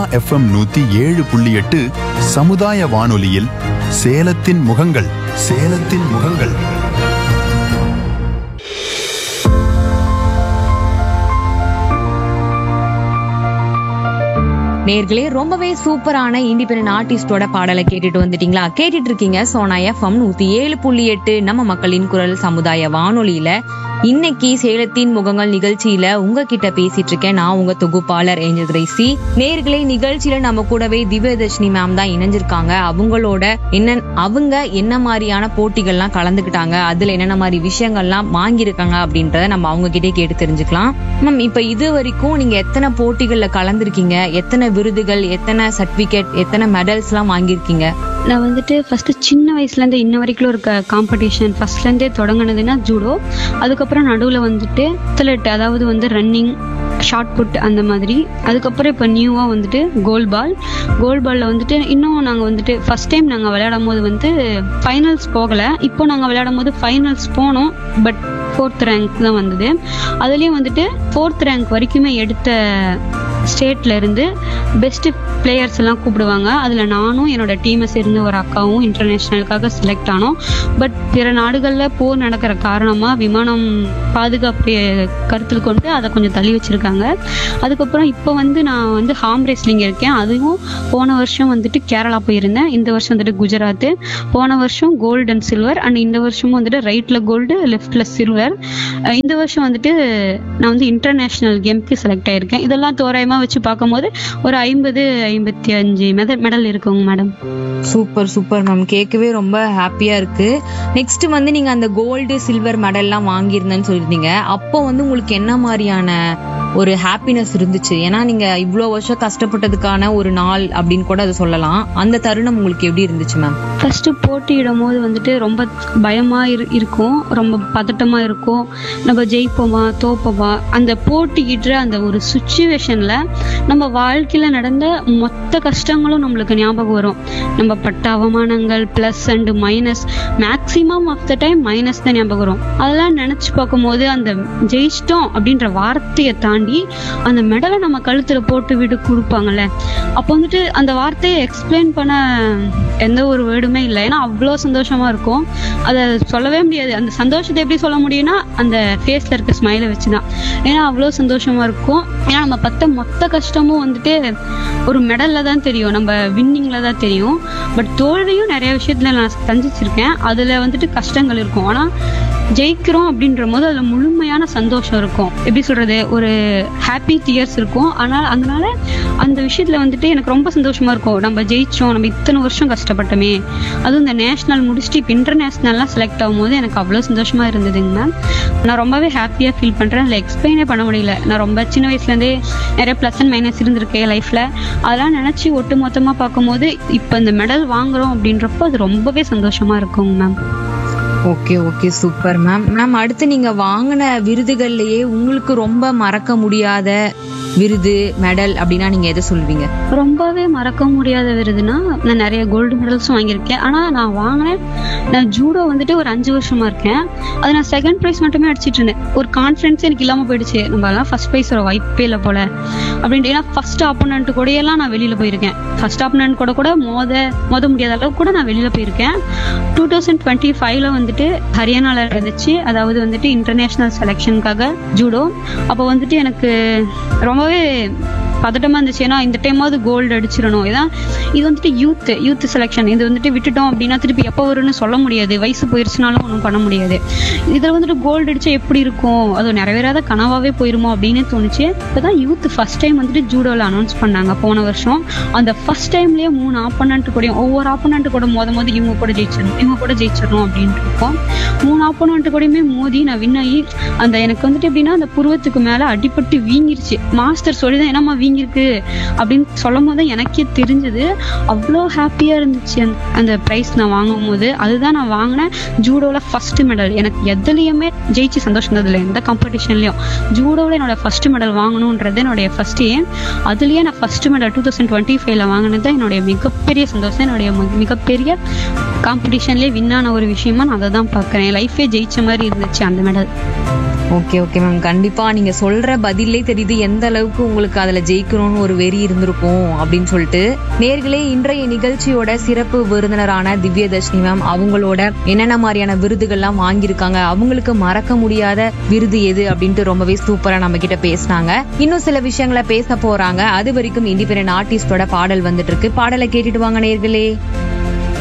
FM நூத்தி ஏழு புள்ளி எட்டு சமுதாய வானொலியில் சேலத்தின் முகங்கள் சேலத்தின் முகங்கள் நேர்களே ரொம்பவே சூப்பரான இண்டிபெண்டன்ட் ஆர்டிஸ்டோட பாடலை கேட்டுட்டு வந்துட்டீங்களா கேட்டுட்டு இருக்கீங்க சோனா எஃப்எம் நூத்தி ஏழு புள்ளி எட்டு நம்ம மக்களின் குரல் சமுதாய வானொலியில இன்னைக்கு சேலத்தின் முகங்கள் நிகழ்ச்சியில உங்ககிட்ட பேசிட்டு இருக்கேன் நான் உங்க தொகுப்பாளர் ஏஞ்சல் கிரேசி நேர்களே நிகழ்ச்சியில நம்ம கூடவே திவ்யதர்ஷினி மேம் தான் இணைஞ்சிருக்காங்க அவங்களோட என்ன அவங்க என்ன மாதிரியான போட்டிகள்லாம் கலந்துக்கிட்டாங்க அதுல என்னென்ன மாதிரி விஷயங்கள்லாம் வாங்கியிருக்காங்க அப்படின்றத நம்ம அவங்க கிட்டே கேட்டு தெரிஞ்சுக்கலாம் மேம் இப்ப இது வரைக்கும் நீங்க எத்தனை போட்டிகள்ல கலந்துருக்கீங்க எத்தனை விருதுகள் எத்தனை சர்டிபிகேட் எத்தனை மெடல்ஸ் எல்லாம் வாங்கியிருக்கீங்க நான் வந்துட்டு ஃபஸ்ட்டு சின்ன வயசுலேருந்து இன்ன வரைக்கும் இருக்க காம்படிஷன் ஃபஸ்ட்லேருந்தே தொடங்கினதுன்னா ஜூடோ அதுக்கப்புறம் நடுவில் வந்துட்டு அத்லெட் அதாவது வந்து ரன்னிங் ஷார்ட் புட் அந்த மாதிரி அதுக்கப்புறம் இப்போ நியூவாக வந்துட்டு கோல் பால் கோல் பாலில் வந்துட்டு இன்னும் நாங்கள் வந்துட்டு ஃபஸ்ட் டைம் நாங்கள் விளையாடும் போது வந்து ஃபைனல்ஸ் போகலை இப்போ நாங்கள் விளையாடும் போது ஃபைனல்ஸ் போனோம் பட் ஃபோர்த் ரேங்க் தான் வந்தது அதுலேயும் வந்துட்டு ஃபோர்த் ரேங்க் வரைக்குமே எடுத்த ஸ்டேட்ல இருந்து பெஸ்ட் பிளேயர்ஸ் எல்லாம் கூப்பிடுவாங்க அதில் நானும் என்னோட டீமை சேர்ந்த ஒரு அக்காவும் இன்டர்நேஷ்னலுக்காக செலக்ட் ஆனோம் பட் பிற நாடுகளில் போர் நடக்கிற காரணமாக விமானம் பாதுகாப்பு கருத்தில் கொண்டு அதை கொஞ்சம் தள்ளி வச்சிருக்காங்க அதுக்கப்புறம் இப்போ வந்து நான் வந்து ஹார்ம் ரேஸ்லிங் இருக்கேன் அதுவும் போன வருஷம் வந்துட்டு கேரளா போயிருந்தேன் இந்த வருஷம் வந்துட்டு குஜராத் போன வருஷம் கோல்டு அண்ட் சில்வர் அண்ட் இந்த வருஷமும் வந்துட்டு ரைட்ல கோல்டு லெஃப்ட்ல சில்வர் இந்த வருஷம் வந்துட்டு நான் வந்து இன்டர்நேஷ்னல் கேம்க்கு செலக்ட் ஆயிருக்கேன் இதெல்லாம் தோராயமா வச்சு பார்க்கும்போது ஒரு ஐம்பது ஐம்பத்தி அஞ்சு மெடல் மெடல் இருக்குங்க மேடம் சூப்பர் சூப்பர் மேம் கேட்கவே ரொம்ப ஹாப்பியா இருக்கு நெக்ஸ்ட் வந்து நீங்க அந்த கோல்டு சில்வர் மெடல்லாம் வாங்கியிருந்தேன்னு சொல்லியிருந்தீங்க அப்போ வந்து உங்களுக்கு என்ன மாதிரியான ஒரு ஹாப்பினஸ் இருந்துச்சு ஏன்னா நீங்க இவ்வளோ வருஷம் கஷ்டப்பட்டதுக்கான ஒரு நாள் அப்படின்னு கூட அதை சொல்லலாம் அந்த தருணம் உங்களுக்கு எப்படி இருந்துச்சு மேம் ஃபர்ஸ்ட் போட்டியிடும் போது வந்துட்டு ரொம்ப பயமா இரு இருக்கும் ரொம்ப பதட்டமா இருக்கும் நம்ம ஜெயிப்போமா தோப்போமா அந்த போட்டியிடுற அந்த ஒரு சுச்சுவேஷன்ல நம்ம வாழ்க்கையில நடந்த மொத்த கஷ்டங்களும் நம்மளுக்கு ஞாபகம் வரும் நம்ம பட்ட அவமானங்கள் plus and minus maximum of the time minus தான் ஞாபகம் வரும் அதெல்லாம் நினைச்சு பார்க்கும்போது அந்த ஜெயிச்சிட்டோம் அப்படின்ற வார்த்தையை தாண்டி அந்த மெடலை நம்ம கழுத்துல போட்டு விட்டு கொடுப்பாங்கல்ல அப்போ வந்துட்டு அந்த வார்த்தையை எக்ஸ்பிளைன் பண்ண எந்த ஒரு வேர்டுமே இல்லை ஏன்னா அவ்வளோ சந்தோஷமா இருக்கும் அதை சொல்லவே முடியாது அந்த சந்தோஷத்தை எப்படி சொல்ல முடியும்னா அந்த ஃபேஸ்ல இருக்க ஸ்மைலை வச்சுதான் ஏன்னா அவ்வளோ சந்தோஷமா இருக்கும் ஏன்னா நம்ம பத்த மொத்த கஷ்டமும் வந்துட்டு ஒரு மெடல்ல தான் தெரியும் நம்ம வின்னிங்ல தான் தெரியும் பட் தோல்வியும் நிறைய விஷயத்துல நான் சந்திச்சிருக்கேன் அதுல வந்துட்டு கஷ்டங்கள் இருக்கும் ஆனா ஜெயிக்கிறோம் அப்படின்ற போது அதுல முழுமையான சந்தோஷம் இருக்கும் எப்படி சொல்றது ஒரு ஹாப்பி டியர்ஸ் இருக்கும் ஆனால் அதனால அந்த விஷயத்துல வந்துட்டு எனக்கு ரொம்ப சந்தோஷமா இருக்கும் நம்ம ஜெயிச்சோம் நம்ம இத்தனை வருஷம் கஷ்டப்பட்டோமே அதுவும் இந்த நேஷனல் முடிச்சுட்டு இப்போ இன்டர்நேஷ்னல்லாம் செலக்ட் ஆகும்போது எனக்கு அவ்வளோ சந்தோஷமா இருந்ததுங்க மேம் நான் ரொம்பவே ஹாப்பியாக ஃபீல் பண்ணுறேன் அதில் எக்ஸ்பிளைனே பண்ண முடியல நான் ரொம்ப சின்ன வயசுலேருந்தே நிறைய ப்ளஸ் அண்ட் மைனஸ் இருந்திருக்கேன் லைஃப்பில் அதெல்லாம் நினச்சி ஒட்டு மொத்தமாக பார்க்கும்போது இப்போ இந்த மெடல் வாங்குறோம் அப்படின்றப்போ அது ரொம்பவே சந்தோஷமா இருக்குங்க ma'am okay okay super ma'am ma'am அடுத்து நீங்க வாங்கின விருதுகள்லயே உங்களுக்கு ரொம்ப மறக்க முடியாத விருது மெடல் அப்படின்னா நீங்க எதை சொல்வீங்க ரொம்பவே மறக்க முடியாத விருதுனா நான் நிறைய கோல்டு மெடல்ஸும் வாங்கியிருக்கேன் ஆனால் நான் வாங்கினேன் நான் ஜூடோ வந்துட்டு ஒரு அஞ்சு வருஷமா இருக்கேன் அது நான் செகண்ட் ப்ரைஸ் மட்டுமே அடிச்சிட்டு இருந்தேன் ஒரு கான்ஃபிடன்ஸ் எனக்கு இல்லாமல் போயிடுச்சு நம்ம எல்லாம் ஃபர்ஸ்ட் ப்ரைஸ் ஒரு வாய்ப்பே இல்லை போல அப்படின்ட்டு ஏன்னா ஃபர்ஸ்ட் ஆப்போனண்ட் கூட எல்லாம் நான் வெளியில போயிருக்கேன் ஃபர்ஸ்ட் ஆப்போனண்ட் கூட கூட மோத மோத முடியாத அளவுக்கு கூட நான் வெளியில போயிருக்கேன் டூ தௌசண்ட் டுவெண்ட்டி ஃபைவ்ல வந்துட்டு ஹரியானால இருந்துச்சு அதாவது வந்துட்டு இன்டர்நேஷனல் செலெக்ஷனுக்காக ஜூடோ அப்போ வந்துட்டு எனக்கு ரொம்பவே பதட்டமா இருந்துச்சு ஏன்னா இந்த டைமாவது கோல்டு அடிச்சிடணும் ஏன்னா இது வந்துட்டு யூத் யூத் செலெக்ஷன் இது வந்துட்டு விட்டுட்டோம் அப்படின்னா திருப்பி எப்போ வரும்னு சொல்ல முடியாது வயசு போயிருச்சுனாலும் ஒன்றும் பண்ண முடியாது இதில் வந்துட்டு கோல்டு அடிச்சா எப்படி இருக்கும் அது நிறைவேறாத கனவாவே போயிருமோ அப்படின்னு தோணுச்சு இப்போதான் யூத் ஃபர்ஸ்ட் டைம் வந்துட்டு ஜூடோவில் அனௌன்ஸ் பண்ணாங்க போன வருஷம் அந்த ஃபர்ஸ்ட் டைம்லயே மூணு ஆப்போனண்ட் கூடயும் ஒவ்வொரு ஆப்போனண்ட் கூட மோத மோது இவங்க கூட ஜெயிச்சிடணும் இவங்க கூட ஜெயிச்சிடணும் அப்படின்ட்டு இருக்கோம் மூணு ஆப்போனண்ட் கூடயுமே மோதி நான் வின் ஆகி அந்த எனக்கு வந்துட்டு எப்படின்னா அந்த புருவத்துக்கு மேல அடிபட்டு வீங்கிருச்சு மாஸ்டர் சொல்லிதான் என்னம்மா வீங்கிருக்கு அப்படின்னு சொல்லும் போது எனக்கே தெரிஞ்சது அவ்வளோ ஹாப்பியா இருந்துச்சு அந்த அந்த ப்ரைஸ் நான் வாங்கும் போது அதுதான் நான் வாங்கினேன் ஜூடோல ஃபர்ஸ்ட் மெடல் எனக்கு எதுலயுமே ஜெயிச்சு சந்தோஷம் இருந்தது இல்லை எந்த காம்படிஷன்லயும் ஜூடோவில் என்னோட ஃபர்ஸ்ட் மெடல் வாங்கணுன்றது என்னுடைய ஃபர்ஸ்ட் ஏம் அதுலயே நான் first medal two thousand twenty ஃபைவ்ல வாங்கினது தான் என்னுடைய மிகப்பெரிய சந்தோஷம் என்னுடைய மி- மிகப்பெரிய காம்படிஷன்லேயே வின் ஆன ஒரு விஷயமா நான் அதை தான் பார்க்குறேன் லைஃபே ஜெயிச்ச மாதிரி இருந்துச்சு அந்த மெடல் ஓகே ஓகே மேம் கண்டிப்பா நீங்க சொல்ற பதிலே தெரியுது எந்த அளவுக்கு உங்களுக்கு அதுல ஜெயிக்க ஜெயிக்கணும்னு ஒரு வெறி இருந்திருக்கும் அப்படின்னு சொல்லிட்டு நேர்களே இன்றைய நிகழ்ச்சியோட சிறப்பு விருந்தினரான திவ்யதர்ஷினி மேம் அவங்களோட என்னென்ன மாதிரியான விருதுகள்லாம் வாங்கியிருக்காங்க அவங்களுக்கு மறக்க முடியாத விருது எது அப்படின்ட்டு ரொம்பவே சூப்பரா நம்ம கிட்ட பேசினாங்க இன்னும் சில விஷயங்களை பேச போறாங்க அது வரைக்கும் இண்டிபெண்டன்ட் ஆர்டிஸ்டோட பாடல் வந்துட்டு இருக்கு பாடலை கேட்டுட்டு வாங்க நேர்களே